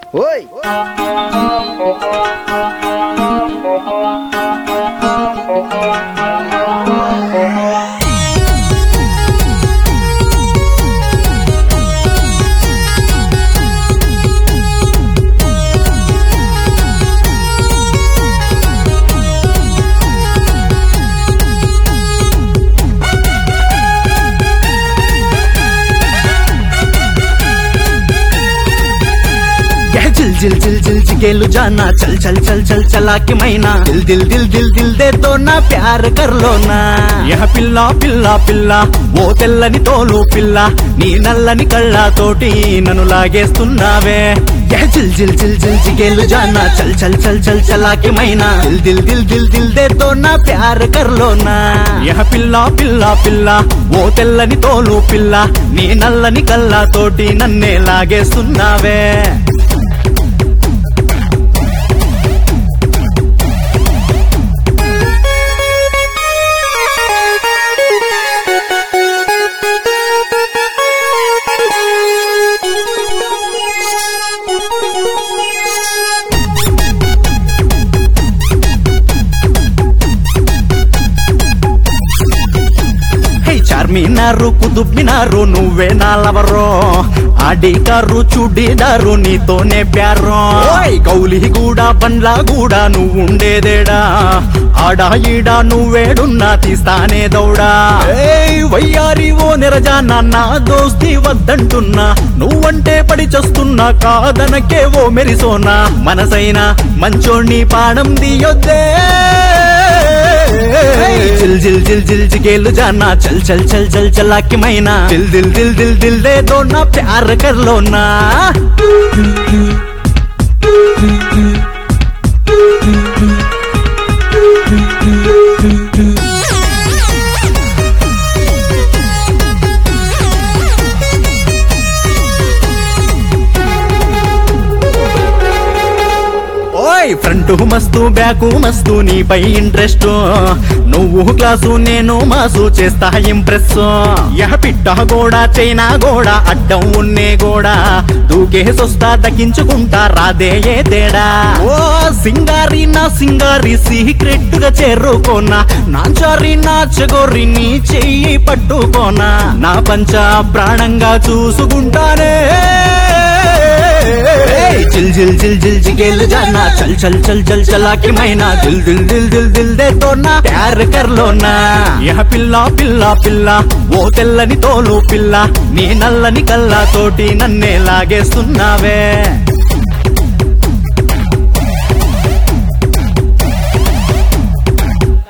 ఓయ్ यह जिल जिल जिल जिल जिगेलु जाना चल चल चल चल चला के मैना दिल दिल दिल दिल दिल दे तो నా ప్యార్ కర్లో నా యహ పిల్ల పిల్ల పిల్ల ఓ తెల్లని తోలు పిల్ల నీ నల్లని కళ్ళతోటి నన్ను లాగేస్తున్నావే యహ జిల్ జిల్ జిల్ జిల్ జిగేలు జానా చల్ చల్ చల్ చల్ చలా के मैना दिल दिल दिल दिल दिल दे तो నా ప్యార్ కర్లో నా యహ పిల్ల పిల్ల పిల్ల ఓ తెల్లని తోలు పిల్ల నీ నల్లని కళ్ళతోటి నన్నే లాగేస్తున్నావే హే చార్మినారు కుదుబ్మినారు నువ్వే నాలవరో ఆడికారు చూడిదారు నీతోనే ప్యారో ఓయ్ కౌలి కూడా బండ్లా కూడా నువ్వు ఉండేదేడా ఆడా ఈడా నువ్వేడున్నా తీస్తానే దౌడా ఏయ్ వయ్యారి ఓ నిరజా నాన్న దోస్తి వద్దంటున్నా నువ్వంటే పడి చస్తున్నా కాదనకే ఓ మెరిసోనా మనసైనా మంచోణ్ణి పాడం దియొద్దే जिल जिल जिल जिल जिगेलु जाना चल चल चल चल चला के मैना दिल दिल दिल दिल दिल दे दो ना प्यार कर लो ना ఓయ్ ఫ్రంట్ మస్తు బ్యాకు మస్తు నీపై ఇంట్రెస్ట్ నువ్వు క్లాసు నేను మాసు చేస్తా ఇంప్రెస్ యహ పిట్ట గోడా చైనా గోడా అడ్డం ఉన్నే గోడా దూకేసొస్తా దక్కించుకుంటా రాదే ఏ తేడా ఓ సింగారి నా సింగారి సీక్రెట్ గా చేరుకోనా నాచారి నా చెగోరి నీ చెయ్యి పట్టుకోనా నా పంచ ప్రాణంగా చూసుకుంటానే चिल जिल जिल जिल जिगेल जाना चल चल चल चल चला के मैना दिल दिल दिल दिल दिल दे तो ना प्यार कर लो ना यह పిల్ల పిల్ల పిల్ల ఓ తెల్లని తోలు పిల్ల నీ నల్లని కళ్ళతోటి నన్నే లాగేస్తున్నావే